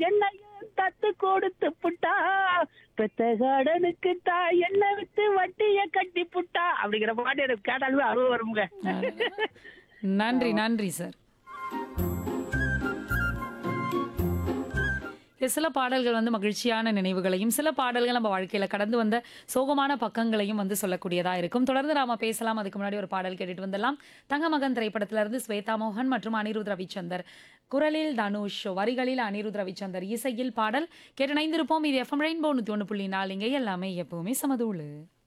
என்னையும் தத்து கொடுத்து புட்டா பெத்த காடனுக்கு தாய் என்ன வித்து வட்டிய கட்டி புட்டா அப்படிங்கிற பாட்டு எனக்கு கேட்டாலுமே அருவ வருங்க நன்றி நன்றி சார் சில பாடல்கள் வந்து மகிழ்ச்சியான நினைவுகளையும் சில பாடல்கள் நம்ம வாழ்க்கையில கடந்து வந்த சோகமான பக்கங்களையும் வந்து சொல்லக்கூடியதா இருக்கும் தொடர்ந்து நாம பேசலாம் அதுக்கு முன்னாடி ஒரு பாடல் கேட்டுட்டு வந்துடலாம் தங்கமகன் திரைப்படத்துல இருந்து ஸ்வேதா மோகன் மற்றும் அனிருத் ரவிச்சந்தர் குரலில் தனுஷ் வரிகளில் அனிருத் ரவிச்சந்தர் இசையில் பாடல் கேட்டு இணைந்திருப்போம் இது எஃப்எம் ரெயின்போ நூத்தி ஒன்று புள்ளி நாலு இங்கே எல்லாமே எப்பவுமே சமதூளு